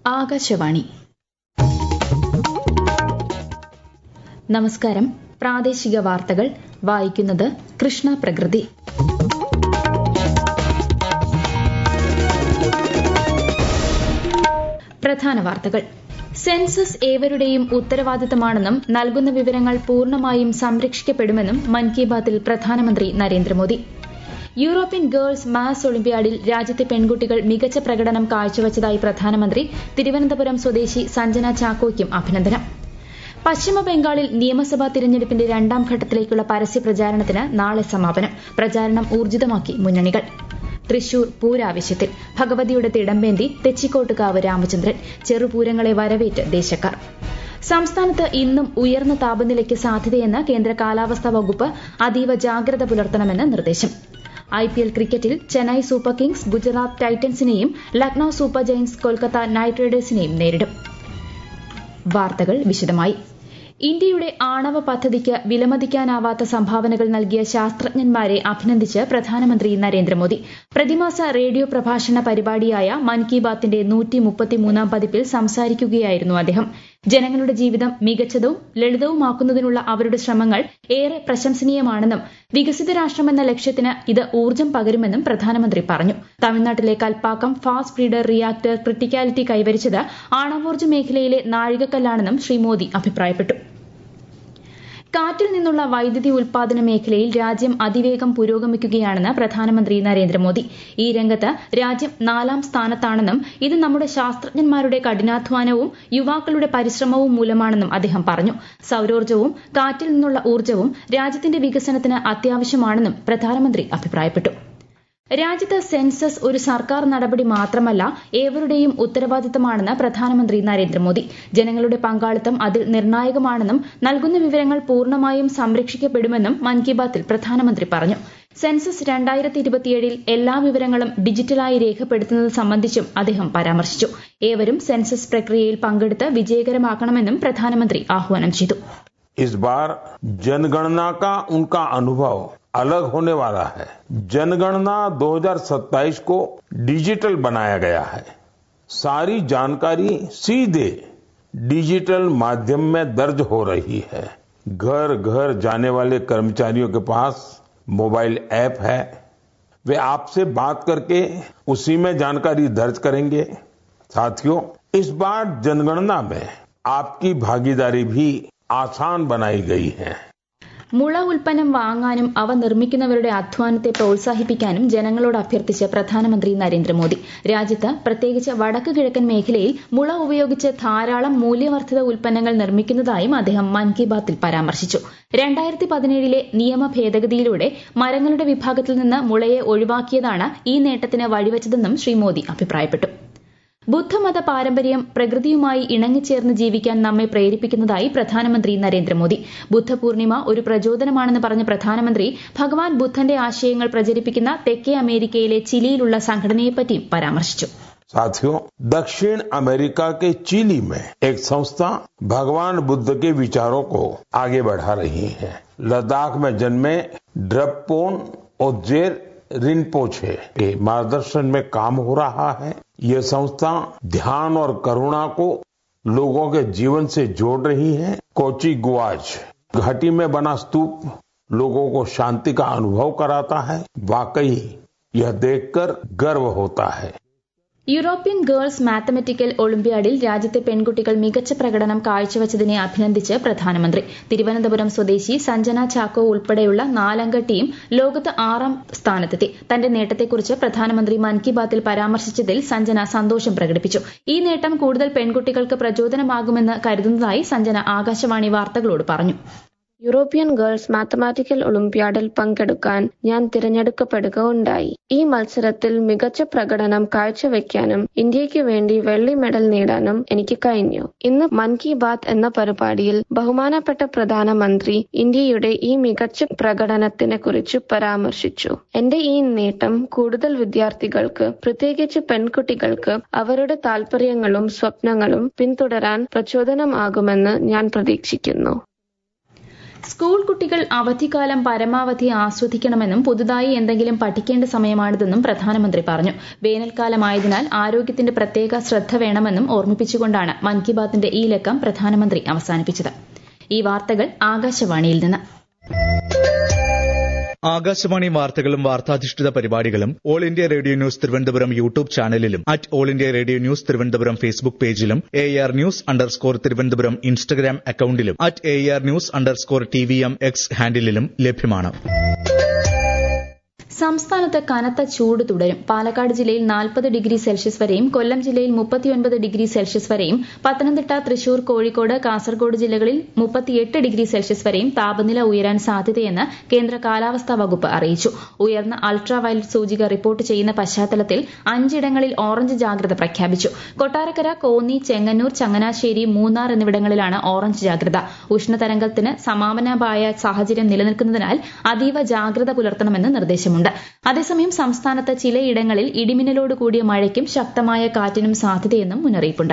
ആകാശവാണി നമസ്കാരം പ്രാദേശിക വാർത്തകൾ വായിക്കുന്നത് കൃഷ്ണ പ്രകൃതി പ്രധാന വാർത്തകൾ സെൻസസ് ഏവരുടെയും ഉത്തരവാദിത്തമാണെന്നും നൽകുന്ന വിവരങ്ങൾ പൂർണ്ണമായും സംരക്ഷിക്കപ്പെടുമെന്നും മൻ കി ബാത്തിൽ പ്രധാനമന്ത്രി നരേന്ദ്രമോദി യൂറോപ്യൻ ഗേൾസ് മാസ് ഒളിമ്പ്യാഡിൽ രാജ്യത്തെ പെൺകുട്ടികൾ മികച്ച പ്രകടനം കാഴ്ചവച്ചതായി പ്രധാനമന്ത്രി തിരുവനന്തപുരം സ്വദേശി സഞ്ജന ചാക്കോയ്ക്കും അഭിനന്ദനം പശ്ചിമ ബംഗാളിൽ നിയമസഭാ തിരഞ്ഞെടുപ്പിന്റെ രണ്ടാം ഘട്ടത്തിലേക്കുള്ള പരസ്യ പ്രചാരണത്തിന് നാളെ സമാപനം പ്രചാരണം ഊർജിതമാക്കി മുന്നണികൾ തൃശൂർ പൂരാവശ്യത്തിൽ ഭഗവതിയുടെ തിടമ്പേന്തി തെച്ചിക്കോട്ടുകാവ് രാമചന്ദ്രൻ ചെറുപൂരങ്ങളെ വരവേറ്റ് ദേശക്കാർ സംസ്ഥാനത്ത് ഇന്നും ഉയർന്ന താപനിലയ്ക്ക് സാധ്യതയെന്ന് കേന്ദ്ര കാലാവസ്ഥാ വകുപ്പ് അതീവ ജാഗ്രത പുലർത്തണമെന്ന് നിർദ്ദേശം ഐപിഎൽ ക്രിക്കറ്റിൽ ചെന്നൈ സൂപ്പർ കിങ്സ് ഗുജറാത്ത് ടൈറ്റൻസിനെയും Lucknow super giants Kolkata knight റൈഡേഴ്സിനെയും നേരിടും വാർത്തകൾ വിശദമായി ഇന്ത്യയുടെ ആണവ പദ്ധതിക്ക് വിലമതിക്കാനാവാത്ത സംഭാവനകൾ നൽകിയ ശാസ്ത്രജ്ഞന്മാരെ അഭിനന്ദിച്ച് പ്രധാനമന്ത്രി നരേന്ദ്രമോദി പ്രതിമാസ റേഡിയോ പ്രഭാഷണ പരിപാടിയായ മൻ കി ബാത്തിന്റെ നൂറ്റിമുപ്പത്തിമൂന്നാം പതിപ്പിൽ സംസാരിക്കുകയായിരുന്നു അദ്ദേഹം ജനങ്ങളുടെ ജീവിതം മികച്ചതും ലളിതവുമാക്കുന്നതിനുള്ള അവരുടെ ശ്രമങ്ങൾ ഏറെ പ്രശംസനീയമാണെന്നും വികസിത രാഷ്ട്രമെന്ന ലക്ഷ്യത്തിന് ഇത് ഊർജ്ജം പകരുമെന്നും പ്രധാനമന്ത്രി പറഞ്ഞു തമിഴ്നാട്ടിലെ Kalpakkam fast breeder reactor criticality കൈവരിച്ചത് ആണവോർജ്ജ മേഖലയിലെ നാഴികക്കല്ലാണെന്നും ശ്രീ മോദി അഭിപ്രായപ്പെട്ടു കാറ്റിൽ നിന്നുള്ള വൈദ്യുതി ഉൽപാദന മേഖലയിൽ രാജ്യം അതിവേഗം പുരോഗമിക്കുകയാണെന്ന് പ്രധാനമന്ത്രി നരേന്ദ്രമോദി ഈ രംഗത്ത് രാജ്യം നാലാം സ്ഥാനത്താണെന്നും ഇത് നമ്മുടെ ശാസ്ത്രജ്ഞന്മാരുടെ കഠിനാധ്വാനവും യുവാക്കളുടെ പരിശ്രമവും മൂലമാണെന്നും അദ്ദേഹം പറഞ്ഞു സൌരോർജ്ജവും കാറ്റിൽ നിന്നുള്ള ഊർജ്ജവും രാജ്യത്തിന്റെ വികസനത്തിന് അത്യാവശ്യമാണെന്നും പ്രധാനമന്ത്രി അഭിപ്രായപ്പെട്ടു രാജ്യത്ത് സെൻസസ് ഒരു സർക്കാർ നടപടി മാത്രമല്ല ഏവരുടെയും ഉത്തരവാദിത്തമാണെന്ന് പ്രധാനമന്ത്രി നരേന്ദ്രമോദി ജനങ്ങളുടെ പങ്കാളിത്തം അതിൽ നിർണായകമാണെന്നും നൽകുന്ന വിവരങ്ങൾ പൂർണ്ണമായും സംരക്ഷിക്കപ്പെടുമെന്നും മൻ കി ബാത്തിൽ പ്രധാനമന്ത്രി പറഞ്ഞു സെൻസസ് രണ്ടായിരത്തി ഇരുപത്തിയേഴിൽ എല്ലാ വിവരങ്ങളും ഡിജിറ്റലായി രേഖപ്പെടുത്തുന്നത് സംബന്ധിച്ചും അദ്ദേഹം പരാമർശിച്ചു ഏവരും സെൻസസ് പ്രക്രിയയിൽ പങ്കെടുത്ത് വിജയകരമാക്കണമെന്നും പ്രധാനമന്ത്രി ആഹ്വാനം ചെയ്തു इस बार जनगणना का उनका अनुभव अलग होने वाला है जनगणना 2027 को डिजिटल बनाया गया है सारी जानकारी सीधे डिजिटल माध्यम में दर्ज हो रही है घर घर जाने वाले कर्मचारियों के पास मोबाइल ऐप है वे आपसे बात करके उसी में जानकारी दर्ज करेंगे साथियों इस बार जनगणना में आपकी भागीदारी भी ആസാൻ बनाई गई है മുള ഉൽപ്പന്നം വാങ്ങാനും അവ നിർമ്മിക്കുന്നവരുടെ അധ്വാനത്തെ പ്രോത്സാഹിപ്പിക്കാനും ജനങ്ങളോട് അഭ്യർത്ഥിച്ച് പ്രധാനമന്ത്രി നരേന്ദ്രമോദി രാജ്യത്ത് പ്രത്യേകിച്ച് വടക്ക് കിഴക്കൻ മേഖലയിൽ മുള ഉപയോഗിച്ച് ധാരാളം മൂല്യവർദ്ധിത ഉൽപ്പന്നങ്ങൾ നിർമ്മിക്കുന്നതായും അദ്ദേഹം മൻ കി ബാത്തിൽ പരാമർശിച്ചു രണ്ടായിരത്തി പതിനേഴിലെ നിയമ ഭേദഗതിയിലൂടെ മരങ്ങളുടെ വിഭാഗത്തിൽ നിന്ന് മുളയെ ഒഴിവാക്കിയതാണ് ഈ നേട്ടത്തിന് വഴിവെച്ചതെന്നും ശ്രീ മോദി അഭിപ്രായപ്പെട്ടു ബുദ്ധമത പാരമ്പര്യം പ്രകൃതിയുമായി ഇണങ്ങിച്ചേർന്ന് ജീവിക്കാൻ നമ്മെ പ്രേരിപ്പിക്കുന്നതായി പ്രധാനമന്ത്രി നരേന്ദ്രമോദി ബുദ്ധപൂർണിമ ഒരു പ്രചോദനമാണെന്ന് പറഞ്ഞ പ്രധാനമന്ത്രി ഭഗവാൻ ബുദ്ധന്റെ ആശയങ്ങൾ പ്രചരിപ്പിക്കുന്ന തെക്കേ അമേരിക്കയിലെ ചിലിയിലുള്ള സംഘടനയെപ്പറ്റിയും പരാമർശിച്ചു साथियों दक्षिण अमेरिका के चिली में एक संस्था भगवान बुद्ध के विचारों को आगे बढ़ा रही है लद्दाख में जन्मे ड्रपोन और जेर रिनपोछे के मार्गदर्शन में काम हो रहा है ये संस्था ध्यान और करुणा को लोगों के जीवन से जोड़ रही है कोची गुआज घाटी में बना स्तूप लोगों को शांति का अनुभव कराता है वाकई यह देखकर गर्व होता है യൂറോപ്യൻ ഗേൾസ് മാത്തമെറ്റിക്കൽ ഒളിമ്പ്യാഡിൽ രാജ്യത്തെ പെൺകുട്ടികൾ മികച്ച പ്രകടനം കാഴ്ചവച്ചതിനെ അഭിനന്ദിച്ച് പ്രധാനമന്ത്രി തിരുവനന്തപുരം സ്വദേശി സഞ്ജന ചാക്കോ ഉൾപ്പെടെയുള്ള നാലംഗ ടീം ലോകത്ത് ആറാം സ്ഥാനത്തെത്തി തന്റെ നേട്ടത്തെക്കുറിച്ച് പ്രധാനമന്ത്രി മൻ കി ബാത്തിൽ പരാമർശിച്ചതിൽ സഞ്ജന സന്തോഷം പ്രകടിപ്പിച്ചു ഈ നേട്ടം കൂടുതൽ പെൺകുട്ടികൾക്ക് പ്രചോദനമാകുമെന്ന് കരുതുന്നതായി സഞ്ജന ആകാശവാണി വാർത്തകളോട് പറഞ്ഞു യൂറോപ്യൻ ഗേൾസ് മാത്തമാറ്റിക്കൽ ഒളിമ്പ്യാഡിൽ പങ്കെടുക്കാൻ ഞാൻ തിരഞ്ഞെടുക്കപ്പെടുക ഉണ്ടായി ഈ മത്സരത്തിൽ മികച്ച പ്രകടനം കാഴ്ചവെക്കാനും ഇന്ത്യയ്ക്ക് വേണ്ടി വെള്ളി മെഡൽ നേടാനും എനിക്ക് കഴിഞ്ഞു ഇന്ന് മൻ കി ബാത്ത് എന്ന പരിപാടിയിൽ ബഹുമാനപ്പെട്ട പ്രധാനമന്ത്രി ഇന്ത്യയുടെ ഈ മികച്ച പ്രകടനത്തിനെ കുറിച്ച് പരാമർശിച്ചു എന്റെ ഈ നേട്ടം കൂടുതൽ വിദ്യാർത്ഥികൾക്ക് പ്രത്യേകിച്ച് പെൺകുട്ടികൾക്ക് അവരുടെ താൽപര്യങ്ങളും സ്വപ്നങ്ങളും പിന്തുടരാൻ പ്രചോദനമാകുമെന്ന് ഞാൻ പ്രതീക്ഷിക്കുന്നു സ്കൂൾ കുട്ടികൾ അവധിക്കാലം പരമാവധി ആസ്വദിക്കണമെന്നും പുതുതായി എന്തെങ്കിലും പഠിക്കേണ്ട സമയമാണിതെന്നും പ്രധാനമന്ത്രി പറഞ്ഞു വേനൽക്കാലമായതിനാൽ ആരോഗ്യത്തിന്റെ പ്രത്യേക ശ്രദ്ധ വേണമെന്നും ഓർമ്മിപ്പിച്ചുകൊണ്ടാണ് മൻ കി ബാത്തിന്റെ ഈ ലക്കം പ്രധാനമന്ത്രി അവസാനിപ്പിച്ചത് ഈ വാർത്തകൾ ആകാശവാണിയിൽ നിന്ന് ആകാശവാണി വാർത്തകളും വാർത്താധിഷ്ഠിത പരിപാടികളും all India radio news Thiruvananthapuram YouTube ചാനലിലും at all India radio news Thiruvananthapuram Facebook പേജിലും A R news underscore Thiruvananthapuram Instagram അക്കൌണ്ടിലും at A R news underscore T V M X ഹാൻഡിലും ലഭ്യമാണ് സംസ്ഥാനത്ത് കനത്ത ചൂട് തുടരും പാലക്കാട് ജില്ലയിൽ നാൽപ്പത് ഡിഗ്രി സെൽഷ്യസ് വരെയും കൊല്ലം ജില്ലയിൽ മുപ്പത്തിയൊൻപത് ഡിഗ്രി സെൽഷ്യസ് വരെയും പത്തനംതിട്ട തൃശൂർ കോഴിക്കോട് കാസർഗോഡ് ജില്ലകളിൽ മുപ്പത്തിയെട്ട് ഡിഗ്രി സെൽഷ്യസ് വരെയും താപനില ഉയരാൻ സാധ്യതയെന്ന് കേന്ദ്ര കാലാവസ്ഥാ വകുപ്പ് അറിയിച്ചു ഉയർന്ന അൾട്രാ വയലറ്റ് സൂചിക റിപ്പോർട്ട് ചെയ്യുന്ന പശ്ചാത്തലത്തിൽ അഞ്ചിടങ്ങളിൽ ഓറഞ്ച് ജാഗ്രത പ്രഖ്യാപിച്ചു കൊട്ടാരക്കര കോന്നി ചെങ്ങന്നൂർ ചങ്ങനാശ്ശേരി മൂന്നാർ എന്നിവിടങ്ങളിലാണ് ഓറഞ്ച് ജാഗ്രത ഉഷ്ണതരംഗത്തിന് സമാപനമായ സാഹചര്യം നിലനിൽക്കുന്നതിനാൽ അതീവ ജാഗ്രത പുലർത്തണമെന്ന് നിർദ്ദേശമുണ്ട് അതേസമയം സംസ്ഥാനത്ത് ചിലയിടങ്ങളിൽ ഇടിമിന്നലോട് കൂടിയ മഴയ്ക്കും ശക്തമായ കാറ്റിനും സാധ്യതയെന്നും മുന്നറിയിപ്പുണ്ട്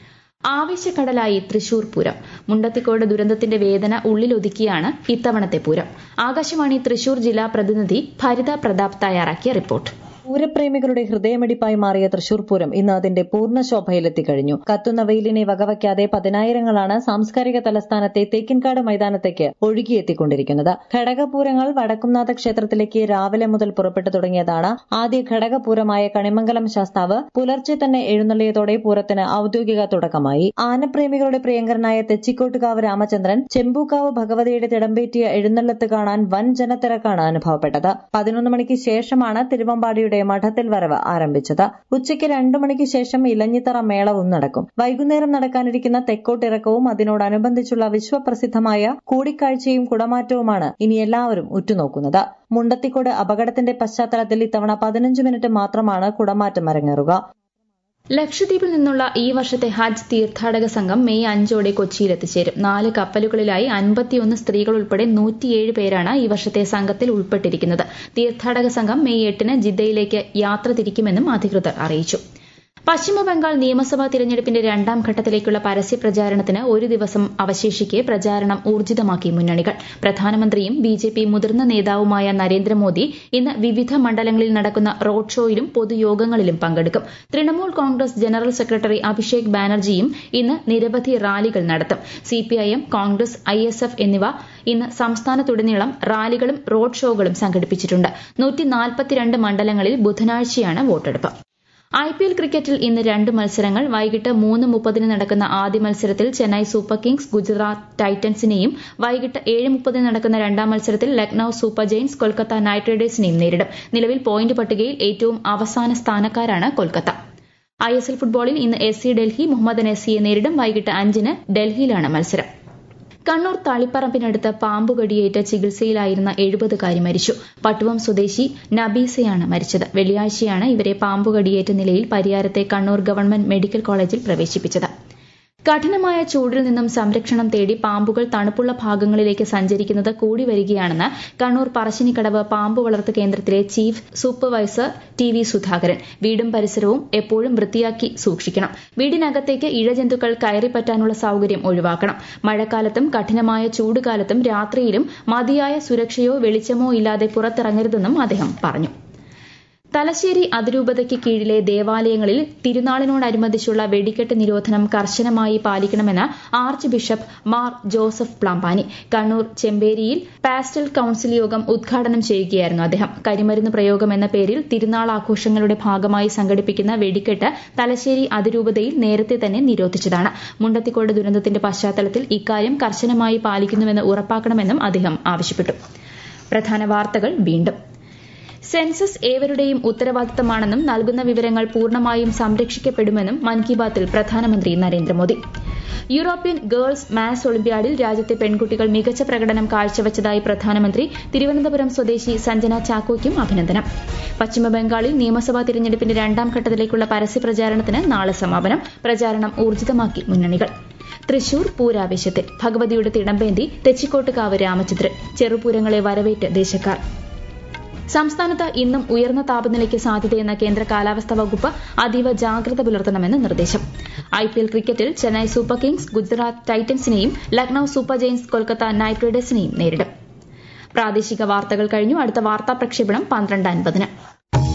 ആവേശക്കടലായി തൃശൂർ പൂരം മുണ്ടത്തിക്കോട് ദുരന്തത്തിന്റെ വേദന ഉള്ളിലൊതുക്കിയാണ് ഇത്തവണത്തെ പൂരം ആകാശവാണി തൃശൂർ ജില്ലാ പ്രതിനിധി ഭരിത പ്രതാപ് തയ്യാറാക്കിയ റിപ്പോർട്ട് പൂരപ്രേമികളുടെ ഹൃദയമിടിപ്പായി മാറിയ തൃശൂർ പൂരം ഇന്ന് അതിന്റെ പൂർണ്ണ ശോഭയിലെത്തിക്കഴിഞ്ഞു കത്തുന്ന വെയിലിനെ വകവയ്ക്കാതെ പതിനായിരങ്ങളാണ് സാംസ്കാരിക തലസ്ഥാനത്തെ തേക്കിൻകാട് മൈതാനത്തേക്ക് ഒഴുകിയെത്തിക്കൊണ്ടിരിക്കുന്നത് ഘടകപൂരങ്ങൾ വടക്കുംനാഥ ക്ഷേത്രത്തിലേക്ക് രാവിലെ മുതൽ പുറപ്പെട്ടു തുടങ്ങിയതാണ് ആദ്യ ഘടകപൂരമായ കണിമംഗലം ശാസ്താവ് പുലർച്ചെ തന്നെ എഴുന്നള്ളിയതോടെ പൂരത്തിന് ഔദ്യോഗിക തുടക്കമായി ആനപ്രേമികളുടെ പ്രിയങ്കരനായ തെച്ചിക്കോട്ടുകാവ് രാമചന്ദ്രൻ ചെമ്പൂക്കാവ് ഭഗവതിയുടെ തിടമ്പേറ്റിയ എഴുന്നള്ളത്ത് കാണാൻ വൻ ജനത്തിരക്കാണ് അനുഭവപ്പെട്ടത് പതിനൊന്ന് മണിക്ക് ശേഷമാണ് തിരുവമ്പാടിയുടെ മഠത്തിൽ വരവ് ആരംഭിച്ചത് ഉച്ചയ്ക്ക് രണ്ടു മണിക്ക് ശേഷം ഇലഞ്ഞിത്തറ മേളവും നടക്കും വൈകുന്നേരം നടക്കാനിരിക്കുന്ന തെക്കോട്ടിറക്കവും അതിനോടനുബന്ധിച്ചുള്ള വിശ്വപ്രസിദ്ധമായ കൂടിക്കാഴ്ചയും കുടമാറ്റവുമാണ് ഇനി എല്ലാവരും ഉറ്റുനോക്കുന്നത് മുണ്ടത്തിക്കോട് അപകടത്തിന്റെ പശ്ചാത്തലത്തിൽ ഇത്തവണ പതിനഞ്ച് മിനിറ്റ് മാത്രമാണ് കുടമാറ്റം അരങ്ങേറുക ലക്ഷദ്വീപിൽ നിന്നുള്ള ഈ വർഷത്തെ ഹജ്ജ് തീർത്ഥാടക സംഘം മെയ് അഞ്ചോടെ കൊച്ചിയിൽ എത്തിച്ചേരും നാല് കപ്പലുകളിലായി അൻപത്തിയൊന്ന് സ്ത്രീകൾ ഉൾപ്പെടെ നൂറ്റിയേഴ് പേരാണ് ഈ വർഷത്തെ സംഘത്തിൽ ഉൾപ്പെട്ടിരിക്കുന്നത് തീർത്ഥാടക സംഘം മെയ് എട്ടിന് ജിദ്ദയിലേക്ക് യാത്ര തിരിക്കുമെന്നും അധികൃതർ അറിയിച്ചു പശ്ചിമബംഗാൾ നിയമസഭാ തിരഞ്ഞെടുപ്പിന്റെ രണ്ടാം ഘട്ടത്തിലേക്കുള്ള പരസ്യ പ്രചാരണത്തിന് ഒരു ദിവസം അവശേഷിക്കെ പ്രചാരണം ഊർജിതമാക്കി മുന്നണികൾ പ്രധാനമന്ത്രിയും ബി ജെ പി മുതിർന്ന നേതാവുമായ നരേന്ദ്രമോദി ഇന്ന് വിവിധ മണ്ഡലങ്ങളിൽ നടക്കുന്ന റോഡ് ഷോയിലും പൊതുയോഗങ്ങളിലും പങ്കെടുക്കും തൃണമൂൽ കോൺഗ്രസ് ജനറൽ സെക്രട്ടറി അഭിഷേക് ബാനർജിയും ഇന്ന് നിരവധി റാലികൾ നടത്തും സിപിഐഎം കോൺഗ്രസ് ഐഎസ്എഫ് എന്നിവ ഇന്ന് സംസ്ഥാനത്തുടനീളം റാലികളും റോഡ് ഷോകളും സംഘടിപ്പിച്ചിട്ടുണ്ട് മണ്ഡലങ്ങളിൽ ബുധനാഴ്ചയാണ് വോട്ടെടുപ്പ് ഐ പി എൽ ക്രിക്കറ്റിൽ ഇന്ന് രണ്ട് മത്സരങ്ങൾ വൈകിട്ട് മൂന്ന് മുപ്പതിന് നടക്കുന്ന ആദ്യ മത്സരത്തിൽ ചെന്നൈ സൂപ്പർ കിങ്സ് ഗുജറാത്ത് ടൈറ്റൻസിനെയും വൈകിട്ട് ഏഴ് മുപ്പതിന് നടക്കുന്ന രണ്ടാം മത്സരത്തിൽ Lucknow super giants Kolkata knight റൈഡേഴ്സിനെയും നേരിടും നിലവിൽ പോയിന്റ് പട്ടികയിൽ ഏറ്റവും അവസാന സ്ഥാനക്കാരാണ് കൊൽക്കത്ത ഐ എസ് എൽ ഫുട്ബോളിൽ ഇന്ന് S C Delhi Mohammedan S സിയെ നേരിടും വൈകിട്ട് അഞ്ചിന് ഡൽഹിയിലാണ് മത്സരം കണ്ണൂർ തളിപ്പറമ്പിനടുത്ത് പാമ്പുകടിയേറ്റ് ചികിത്സയിലായിരുന്ന എഴുപതുകാരി മരിച്ചു പട്ടുവം സ്വദേശി നബീസയാണ് മരിച്ചത് വെള്ളിയാഴ്ചയാണ് ഇവരെ പാമ്പുകടിയേറ്റ നിലയിൽ പരിയാരത്തെ കണ്ണൂർ ഗവൺമെന്റ് മെഡിക്കൽ കോളേജിൽ പ്രവേശിപ്പിച്ചത് കഠിനമായ ചൂടിൽ നിന്നും സംരക്ഷണം തേടി പാമ്പുകൾ തണുപ്പുള്ള ഭാഗങ്ങളിലേക്ക് സഞ്ചരിക്കുന്നത് കൂടി വരികയാണെന്ന് കണ്ണൂർ പറശ്ശിനിക്കടവ് പാമ്പ് വളർത്തു കേന്ദ്രത്തിലെ chief supervisor T V Sudhakaran വീടും പരിസരവും എപ്പോഴും വൃത്തിയാക്കി സൂക്ഷിക്കണം വീടിനകത്തേക്ക് ഇഴജന്തുക്കൾ കയറിപ്പറ്റാനുള്ള സൌകര്യം ഒഴിവാക്കണം മഴക്കാലത്തും കഠിനമായ ചൂടുകാലത്തും രാത്രിയിലും മതിയായ സുരക്ഷയോ വെളിച്ചമോ ഇല്ലാതെ പുറത്തിറങ്ങരുതെന്നും അദ്ദേഹം പറഞ്ഞു തലശ്ശേരി അതിരൂപതയ്ക്ക് കീഴിലെ ദേവാലയങ്ങളിൽ തിരുനാളിനോടനുബന്ധിച്ചുള്ള വെടിക്കെട്ട് നിരോധനം കർശനമായി പാലിക്കണമെന്ന് archbishop Mar Joseph Plampany Kannur ചെമ്പേരിയിൽ പാസ്റ്റൽ കൌൺസിൽ യോഗം ഉദ്ഘാടനം ചെയ്യുകയായിരുന്നു അദ്ദേഹം കരിമരുന്ന് പ്രയോഗം എന്ന പേരിൽ തിരുനാൾ ആഘോഷങ്ങളുടെ ഭാഗമായി സംഘടിപ്പിക്കുന്ന വെടിക്കെട്ട് തലശ്ശേരി അതിരൂപതയിൽ നേരത്തെ തന്നെ നിരോധിച്ചതാണ് മുണ്ടത്തിക്കോട് ദുരന്തത്തിന്റെ പശ്ചാത്തലത്തിൽ ഇക്കാര്യം കർശനമായി പാലിക്കുന്നുവെന്ന് ഉറപ്പാക്കണമെന്നും അദ്ദേഹം ആവശ്യപ്പെട്ടു പ്രധാന വാർത്തകൾ വീണ്ടും സെൻസസ് ഏവരുടെയും ഉത്തരവാദിത്തമാണെന്നും നൽകുന്ന വിവരങ്ങൾ പൂർണ്ണമായും സംരക്ഷിക്കപ്പെടുമെന്നും മൻ കി ബാത്തിൽ പ്രധാനമന്ത്രി നരേന്ദ്രമോദി യൂറോപ്യൻ ഗേൾസ് മാത്സ് ഒളിമ്പ്യാഡിൽ രാജ്യത്തെ പെൺകുട്ടികൾ മികച്ച പ്രകടനം കാഴ്ചവച്ചതായി പ്രധാനമന്ത്രി തിരുവനന്തപുരം സ്വദേശി സഞ്ജന ചാക്കോയ്ക്കും അഭിനന്ദനം പശ്ചിമബംഗാളിൽ നിയമസഭാ തിരഞ്ഞെടുപ്പിന്റെ രണ്ടാം ഘട്ടത്തിലേക്കുള്ള പരസ്യ പ്രചാരണത്തിന് നാളെ സമാപനം പ്രചാരണം ഊർജിതമാക്കി മുന്നണികൾ തൃശൂർ പൂരാവേശത്തിൽ ഭഗവതിയുടെ തിടമ്പേന്തി തെച്ചിക്കോട്ടുകാവ് രാമചന്ദ്രൻ ചെറുപൂരങ്ങളെ വരവേറ്റ് ദേശക്കാർ സംസ്ഥാനത്ത് ഇന്നും ഉയർന്ന താപനിലയ്ക്ക് സാധ്യതയെന്ന കേന്ദ്ര കാലാവസ്ഥാ വകുപ്പ് അതീവ ജാഗ്രത പുലർത്തണമെന്ന് നിർദ്ദേശം ഐപിഎൽ ക്രിക്കറ്റിൽ ചെന്നൈ സൂപ്പർ കിങ്സ് ഗുജറാത്ത് ടൈറ്റൻസിനെയും Lucknow super giants Kolkata knight റൈഡേഴ്സിനെയും നേരിടും പ്രാദേശിക വാർത്തകൾ കഴിഞ്ഞു അടുത്ത വാർത്താ പ്രക്ഷേപണം പന്ത്രണ്ട് അൻപതിന്